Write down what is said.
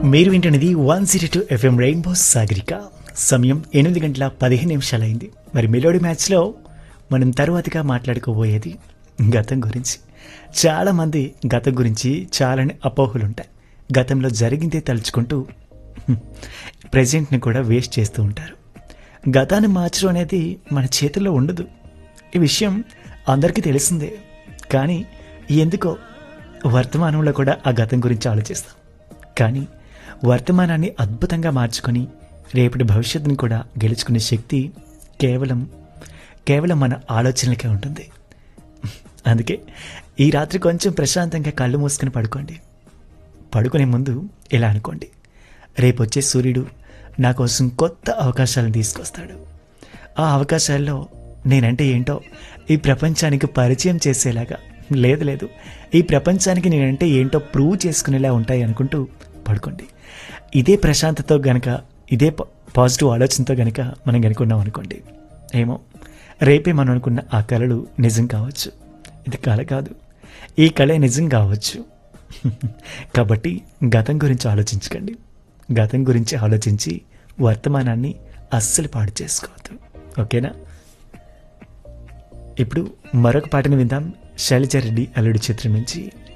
మీరు వింటున్నది one zero two FM rainbow Sagarika సమయం ఎనిమిది గంటల పదిహేను నిమిషాలైంది మరి మెలోడీ మ్యాచ్లో మనం తరువాతిగా మాట్లాడుకోబోయేది గతం గురించి చాలామంది గతం గురించి చాలానే అపోహలు ఉంటాయి గతంలో జరిగిందే తలుచుకుంటూ ప్రజెంట్ని కూడా వేస్ట్ చేస్తూ ఉంటారు గతాన్ని మార్చడం అనేది మన చేతుల్లో ఉండదు ఈ విషయం అందరికీ తెలిసిందే కానీ ఎందుకో వర్తమానంలో కూడా ఆ గతం గురించి ఆలోచిస్తాం కానీ వర్తమానాన్ని అద్భుతంగా మార్చుకొని రేపటి భవిష్యత్తుని కూడా గెలుచుకునే శక్తి కేవలం కేవలం మన ఆలోచనలకే ఉంటుంది అందుకే ఈ రాత్రి కొంచెం ప్రశాంతంగా కళ్ళు మూసుకొని పడుకోండి పడుకునే ముందు ఇలా అనుకోండి రేపు వచ్చే సూర్యుడు నా కోసం కొత్త అవకాశాలను తీసుకొస్తాడు ఆ అవకాశాల్లో నేనంటే ఏంటో ఈ ప్రపంచానికి పరిచయం చేసేలాగా లేదు లేదు ఈ ప్రపంచానికి నేనంటే ఏంటో ప్రూవ్ చేసుకునేలా ఉంటాయి అనుకుంటూ పడుకోండి ఇదే ప్రశాంతతో గనక ఇదే పా- పాజిటివ్ ఆలోచనతో గనక మనం కనుకున్నాం అనుకోండి ఏమో రేపే మనం అనుకున్న ఆ కళలు నిజం కావచ్చు ఇది కళ కాదు ఈ కళే నిజం కావచ్చు కాబట్టి గతం గురించి ఆలోచించకండి గతం గురించి ఆలోచించి వర్తమానాన్ని అస్సలు పాడు చేసుకోవద్దు ఓకేనా ఇప్పుడు మరొక పాటను విందాం శైలజారెడ్డి అల్లుడి చిత్రం నుంచి